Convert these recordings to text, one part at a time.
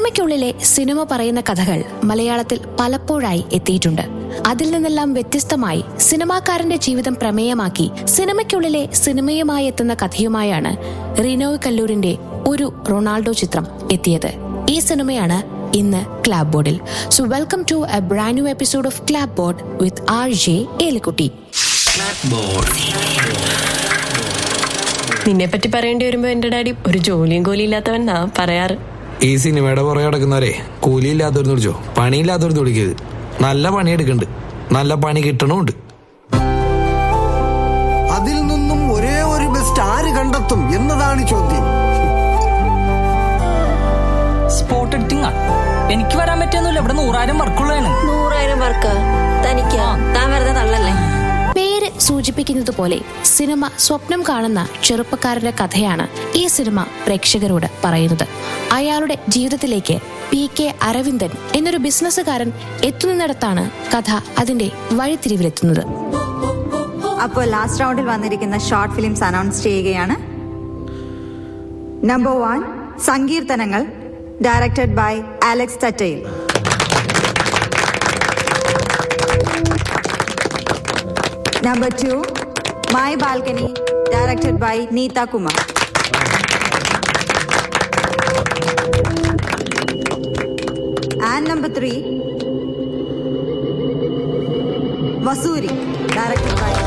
സിനിമയ്ക്കുള്ളിലെ cinema പറയുന്ന കഥകൾ മലയാളത്തിൽ പലപ്പോഴായി എത്തിയിട്ടുണ്ട് അതിൽ നിന്നെല്ലാം വ്യത്യസ്തമായി സിനിമാക്കാരന്റെ ജീവിതം പ്രമേയമാക്കി സിനിമയ്ക്കുള്ളിലെ സിനിമയുമായി എത്തുന്ന കഥയുമായാണ് റിനോയ് കല്ലൂരിന്റെ ഒരു റൊണാൾഡോ ചിത്രം എത്തിയത് ഈ സിനിമയാണ് ഇന്ന് ക്ലാബ് ബോർഡിൽ so welcome to a brand new episode of club board with R J Elikutty നിന്നെ പറ്റി പറയേണ്ടി വരുമ്പോ എന്റെ ഡാഡി ഒരു ജോലിയും കൂലി ഇല്ലാത്തവൻ നാ പറയാറ് ഈ സിനിമയുടെ പുറകെ കിടക്കുന്നവരെ കൂലിയില്ലാത്തവരെന്ന് വിളിച്ചോ പണിയില്ലാത്തവരെന്ന് വിളിക്കരുത് നല്ല പണി എടുക്കുന്നുണ്ട് നല്ല പണി കിട്ടണമുണ്ട് അതിൽ നിന്നും ഒരേ ഒരു ബെസ്റ്റ് ആര് കണ്ടെത്തും എന്നതാണ് ചോദ്യം സ്പോട്ട് എഡിറ്റിംഗ് ആ എനിക്ക് വരാൻ പറ്റിയൊന്നുമില്ല ഇവിടെ നൂറായിരം വർക്കുള്ളതാണ് നൂറായിരം വർക്ക് തനിക്ക് താൻ വെറുതെ തള്ളല്ലേ പേര് സൂചിപ്പിക്കുന്നത് പോലെ സിനിമ സ്വപ്നം കാണുന്ന ചെറുപ്പക്കാരന്റെ കഥയാണ് ഈ സിനിമ പ്രേക്ഷകരോട് പറയുന്നത് അയാളുടെ ജീവിതത്തിലേക്ക് പി കെ അരവിന്ദൻ എന്നൊരു ബിസിനസ്സുകാരൻ എത്തുന്നിടത്താണ് കഥ അതിന്റെ വഴിത്തിരിവിലെത്തുന്നത് അപ്പോൾ ലാസ്റ്റ് റൗണ്ടിൽ വന്നിരിക്കുന്ന ഷോർട്ട് ഫിലിംസ് അനൗൺസ് ചെയ്യുകയാണ് number one Sankeerthanangal directed by Alex Thattayil number two my balcony directed by Neetha Kumar and number three Vasoori directed by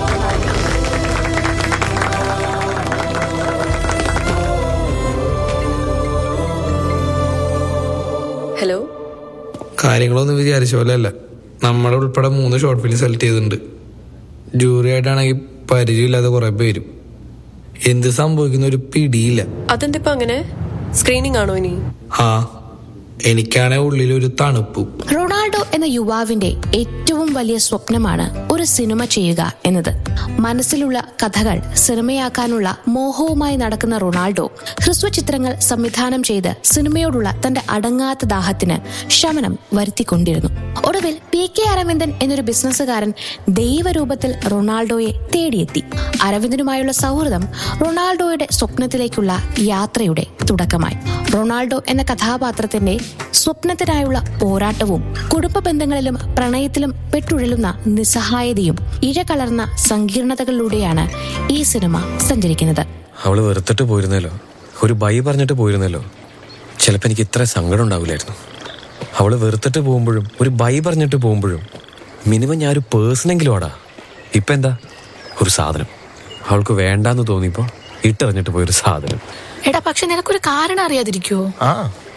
hello കാര്യങ്ങളൊന്നും വിചാരിച്ച പോലെ അല്ല നമ്മളെ ഉൾപ്പെടെ മൂന്ന് ഷോർട്ട് ഫിലിം സെലക്ട് ചെയ്തിട്ടുണ്ട് ജൂറി ആയിട്ടാണെങ്കിൽ പരിചയമില്ലാതെ കുറെ പേരും എന്ത് സംഭവിക്കുന്ന ഒരു പിടിയില്ല അതെന്തിപ്പോ അങ്ങനെ സ്ക്രീനിങ് ആണോ ഇനി ആ എനിക്കാണെ ഉള്ളിൽ ഒരു തണുപ്പും റൊണാൾഡോ എന്ന യുവാവിന്റെ ഏറ്റവും വലിയ സ്വപ്നമാണ് ഒരു സിനിമ ചെയ്യുക എന്നത് മനസ്സിലുള്ള കഥകൾ സിനിമയാക്കാനുള്ള മോഹവുമായി നടക്കുന്ന റൊണാൾഡോ ഹ്രസ്വ ചിത്രങ്ങൾ സംവിധാനം ചെയ്ത് സിനിമയോടുള്ള തന്റെ അടങ്ങാത്ത ദാഹത്തിന് ശമനം വരുത്തിക്കൊണ്ടിരുന്നു ഒടുവിൽ പി കെ അരവിന്ദൻ എന്നൊരു ബിസിനസ്സുകാരൻ ദൈവരൂപത്തിൽ റൊണാൾഡോയെ തേടിയെത്തി അരവിന്ദനുമായുള്ള സൗഹൃദം റൊണാൾഡോയുടെ സ്വപ്നത്തിലേക്കുള്ള യാത്രയുടെ തുടക്കമായി റൊണാൾഡോ എന്ന കഥാപാത്രത്തിന്റെ സ്വപ്നത്തിനായുള്ള പോരാട്ടവും കുടുംബ ബന്ധങ്ങളിലും പ്രണയത്തിലും പെട്ടുഴലുന്ന നിസ്സഹായതയും ഇഴകലർന്ന സങ്കീർണതകളിലൂടെയാണ് ഈ സിനിമ സഞ്ചരിക്കുന്നത് അവള് വെറുത്തിട്ട് പോയിരുന്നല്ലോ ഒരു ബൈ പറഞ്ഞിട്ട് പോയിരുന്നല്ലോ ചിലപ്പോൾ എനിക്ക് ഇത്ര സങ്കടം ഉണ്ടാവില്ലായിരുന്നു അവള് വെറുത്തിട്ട് പോകുമ്പോഴും ഒരു ബൈ പറഞ്ഞിട്ട് പോകുമ്പോഴും മിനിമം ഞാൻ ഒരു പേഴ്സണെങ്കിലും ആടാ ഇപ്പൊ എന്താ ഒരു സാധനം അവൾക്ക് വേണ്ടാന്ന് തോന്നിയപ്പോ ഇട്ടെറിഞ്ഞിട്ട് പോയൊരു സാധനം എടാ പക്ഷെ നിനക്കൊരു കാരണം അറിയാതിരിക്കുവോ ആ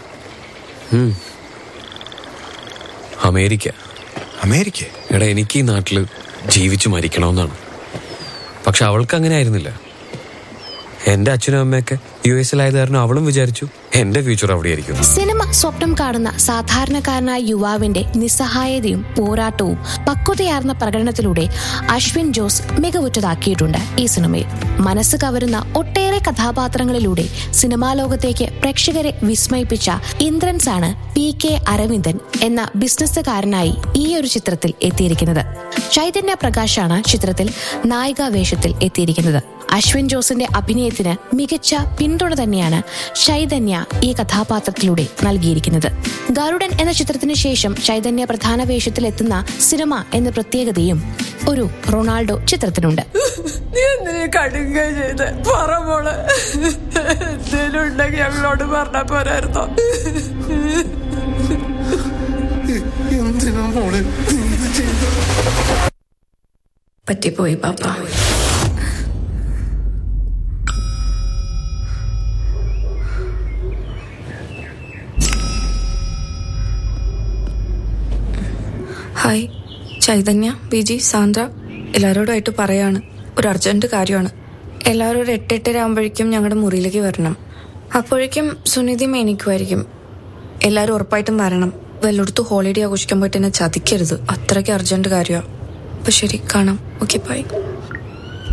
അമേരിക്ക അമേരിക്ക എടാ എനിക്ക് ഈ നാട്ടില് ജീവിച്ചു മരിക്കണമെന്നാണ് പക്ഷെ അവൾക്ക് അങ്ങനെ ആയിരുന്നില്ല എന്റെ അച്ഛനും അമ്മയൊക്കെ യു എസിലായത് കാരണം അവളും വിചാരിച്ചു എന്റെ ഫ്യൂച്ചർ അവിടെ ആയിരിക്കും സിനിമ സ്വപ്നം കാണുന്ന സാധാരണക്കാരനായ യുവാവിന്റെ നിസ്സഹായതയും പോരാട്ടവും പക്വതയാർന്ന പ്രകടനത്തിലൂടെ അശ്വിൻ ജോസ് മികവുറ്റതാക്കിയിട്ടുണ്ട് ഈ സിനിമയിൽ മനസ്സ് കവരുന്ന ഒട്ടേറെ കഥാപാത്രങ്ങളിലൂടെ സിനിമാ ലോകത്തേക്ക് പ്രേക്ഷകരെ വിസ്മയിപ്പിച്ച ഇന്ദ്രൻസ് ആണ് പി കെ അരവിന്ദൻ എന്ന ബിസിനസ്സുകാരനായി ഈ ഒരു ചിത്രത്തിൽ എത്തിയിരിക്കുന്നത് ചൈതന്യ പ്രകാശാണ് ചിത്രത്തിൽ നായികാ വേഷത്തിൽ എത്തിയിരിക്കുന്നത് അശ്വിൻ ജോസിന്റെ അഭിനയത്തിന് മികച്ച പിന്തുണ തന്നെയാണ് ചൈതന്യ ഈ കഥാപാത്രത്തിലൂടെ നൽകിയിരിക്കുന്നത് ഗരുഡൻ എന്ന ചിത്രത്തിന് ശേഷം ചൈതന്യ പ്രധാന വേഷത്തിൽ എത്തുന്ന സിനിമ എന്ന പ്രത്യേകതയും ഒരു റൊണാൾഡോ ചിത്രത്തിനുണ്ട് നീ എന്തിനാ കടുങ്ക ചെയ്ത് പറ മോള് എന്തേലും ഉണ്ടെങ്കിൽ ഞങ്ങളോട് പറഞ്ഞ പോരായിരുന്നോ എന്തിനാ മോളെ നീ ഇത് ചെയ്തത്? പറ്റിപ്പോയി പാപ്പ ഹായ് ചൈതന്യ ബിജി സാന്ദ്ര എല്ലാവരോടുമായിട്ട് പറയാണ് ഒരു അർജന്റ് കാര്യമാണ് എല്ലാവരും ഒരു എട്ട് എട്ടര ആകുമ്പോഴേക്കും ഞങ്ങളുടെ മുറിയിലേക്ക് വരണം അപ്പോഴേക്കും സുനിധി മേനിക്കുമായിരിക്കും എല്ലാവരും ഉറപ്പായിട്ടും വരണം വല്ലയിടത്തും ഹോളിഡേ ആഘോഷിക്കാൻ പോയിട്ട് എന്നെ ചതിക്കരുത് അത്രയ്ക്ക് അർജന്റ് കാര്യമാണ് അപ്പൊ ശരി കാണാം ഓക്കെ ബൈ